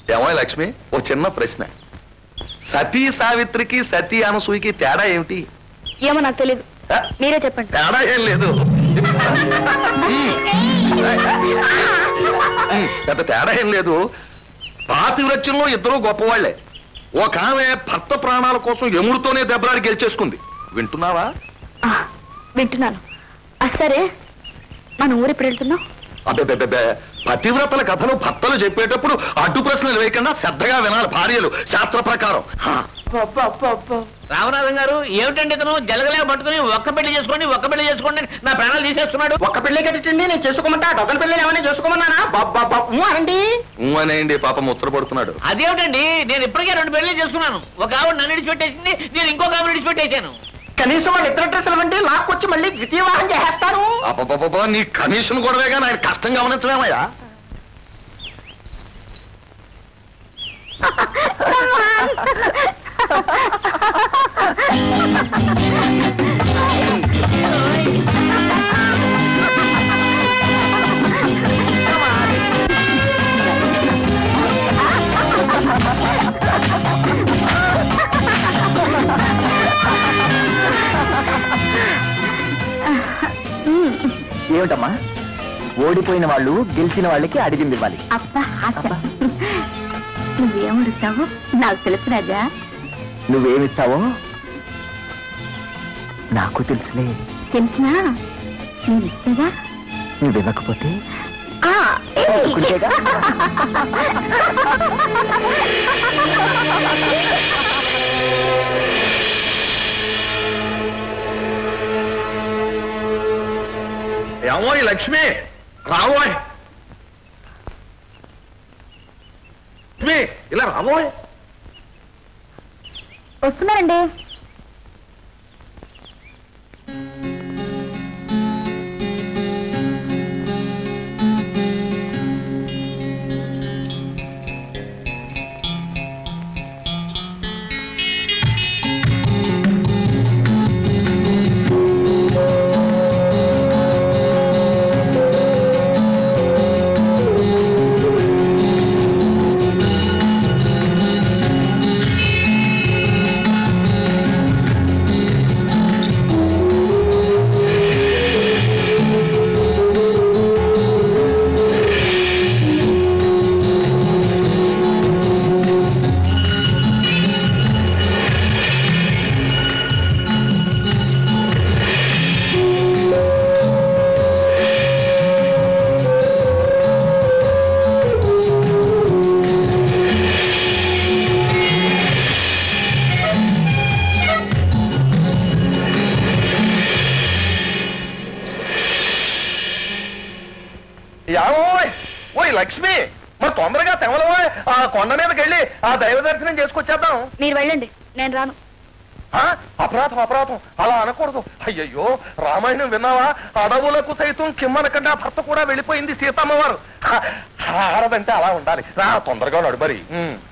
ఏమో లక్ష్మి ఓ చిన్న ప్రశ్న సతీ సావిత్రికి సతీ అనసూయకి తేడా ఏమిటి ఏమో నాకు తెలియదు ఆ, మీరే చెప్పండి తేడా ఏం లేదు ఉమ్, పెద్ద తేడా ఏం లేదు పాతివ్రత్యంలో ఇద్దరు గొప్పవాళ్లే ఒక ఆమె భర్త ప్రాణాల కోసం ఎముడితోనే దెబ్బలాడి గెలిచేసుకుంది వింటున్నావా ఆ, వింటున్నాను ఆ, సరే మన ఊరు ఎప్పుడు వెళ్తున్నాం అబ్బే పతివ్రతల కథలు భర్తలు చెప్పేటప్పుడు అడ్డు ప్రశ్నలు వేయకుండా శ్రద్ధగా వినాలి భార్యలు శాస్త్ర ప్రకారం హా. రామనాథం గారు ఏమిటండి ఇతను జలగలేక పట్టుకుని ఒక్క పెళ్లి చేసుకోండి ఒక్క పెళ్లి చేసుకోండి అని నా ప్రాణాలు తీసేస్తున్నాడు ఒక్క పెళ్లి కట్టండి నేను చేసుకోమంటా డొక్కన పెళ్లి ఏమైనా చేసుకోమన్నానా బాబు అనండి ఊ అనేయండి పాపం ఉత్తరపడుతున్నాడు అదేమిటండి నేను ఇప్పటికే రెండు పెళ్లి చేసుకున్నాను ఒక ఆవిడ నన్ను విడిచిపెట్టేసింది నేను ఇంకొక ఆవిడ విడిచిపెట్టేశాను కనీసం వాళ్ళు ఇతర డ్రెస్సులు అంటే లాక్కొచ్చి మళ్ళీ ద్వితీయ వాహనం చేసేస్తాను అబ్బబ్బబ్బా నీ కమిషన్ గొడవే కానీ ఆయన కష్టం గమనించలేమయ్యా ఏమిటమ్మా ఓడిపోయిన వాళ్ళు గెలిచిన వాళ్ళకి అడిగింది ఇవ్వాలి అబ్బా ఆశ నువ్వేమడుగుతావు నాకు తెలుసు రాజా నువ్వేమిస్తావో నాకు తెలుసులే తెలిసినా నేను ఇస్తేగా నువ్వు ఇవ్వకపోతే ఆ, ఏయ్. ఒప్పుకుంటేగా? ఏమో ఈ లక్ష్మి రావోయ్ లక్ష్మి ఇలా రావోయ్ వస్తున్నారండి ఏమోయ్ ఓయ్ లక్ష్మి మరి తొందరగా తెమలవోయ్ ఆ కొండ మీదకి వెళ్ళి ఆ దైవ దర్శనం చేసుకొచ్చేద్దాం మీరు వెళ్ళండి నేను రాను ఆ? అపరాధం అపరాధం అలా అనకూడదు అయ్యయ్యో రామాయణం విన్నావా అడవులకు సైతం కిమ్మన కంటే భర్త కూడా వెళ్ళిపోయింది సీతమ్మ వారు ఆరదంటే అలా ఉండాలి రా తొందరగా నడుబరి ఉమ్.